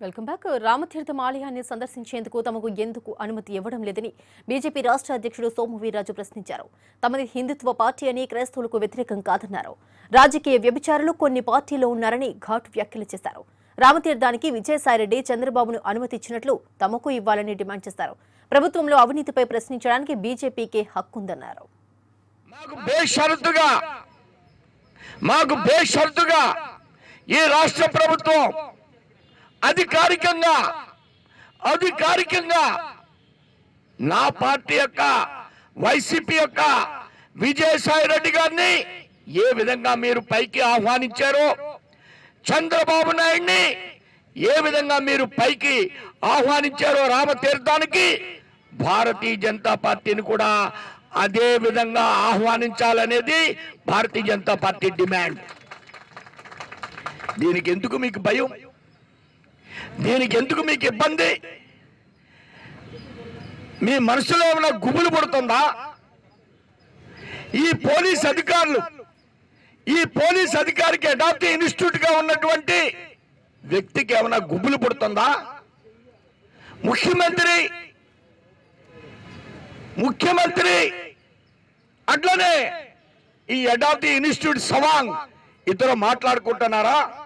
welcome back Ramatheertham ఆలయాన్ని సందర్శించేందుకు తమకు ఎందుకు అనుమతి ఇవ్వడం లేదని బీజేపీ రాష్ట్ర అధ్యక్షుడు సోము వీర్రాజు ప్రశ్నించారు తమది హిందుత్వ పార్టీ అని క్రైస్తవులకు వ్యతిరేకం కాదన్నారు రాజకీయ వ్యభిచారులు కొన్ని పార్టీలో ఉన్నారని ఘాటు వ్యాఖ్యలు చేశారు రామతీర్థానికి విజయసాయిరెడ్డి చంద్రబాబును అనుమతి ఇచ్చినట్లు తమకు ఇవ్వాలని డిమాండ్ చేశారు ప్రభుత్వంలో అవినీతిపై ప్రశ్నించడానికి బీజేపీకి హక్కుందన్నారు మాకు బేషరతుగా మాకు బేషరతుగా ఈ రాష్ట్ర ప్రభుత్వం అధికారికంగా అధికారికంగా నా పార్టీ యొక్క వైసీపీ యొక్క విజయసాయి రెడ్డి గారిని ఏ విధంగా మీరు పైకి ఆహ్వానించారో చంద్రబాబు నాయుడిని ఏ విధంగా మీరు పైకి ఆహ్వానించారో రామతీర్థానికి భారతీయ జనతా పార్టీని కూడా అదే విధంగా ఆహ్వానించాలనేది భారతీయ జనతా పార్టీ డిమాండ్ దీనికి ఎందుకు మీకు భయం దీనికి ఎందుకు మీకు ఇబ్బంది మీ మనసులో ఏమైనా గుబులు పడుతుందా ఈ పోలీస్ అధికారులు ఈ పోలీస్ అధికారికి అడాప్ట్ ఇన్స్టిట్యూట్ గా ఉన్నటువంటి వ్యక్తికి ఏమైనా గుబులు పుడుతుందా ముఖ్యమంత్రి ముఖ్యమంత్రి అట్లనే ఈ అడాప్ట్ ఇన్స్టిట్యూట్ సవాంగ్ ఇద్దరు మాట్లాడుకుంటున్నారా